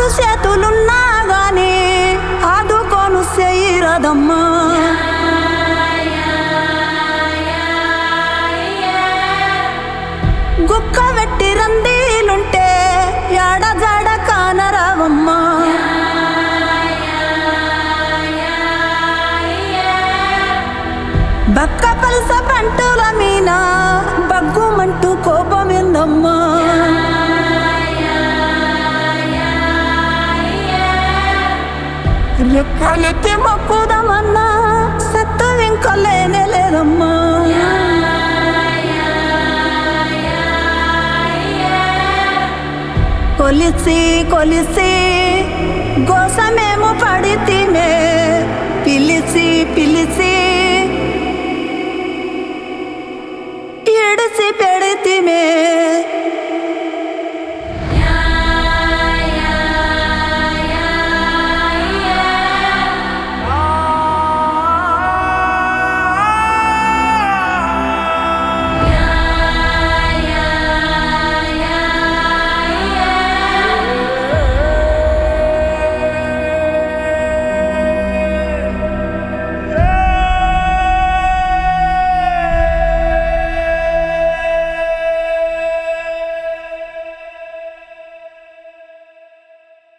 చేతులున్నా గాని ఆదుకోను చెయ్యరదమ్మా గుక్క వెట్టి రందీలుంటే యాడ జాడ కానరావమ్మా బక్క పలస పంటుల మీన బగ్గుమంటూ కోపమిందమ్మా రెక్కలెత్తి మొక్కుదామన్నా సత్తు ఇంకా లేనే లేదమ్మా కొలిసి కొలిసి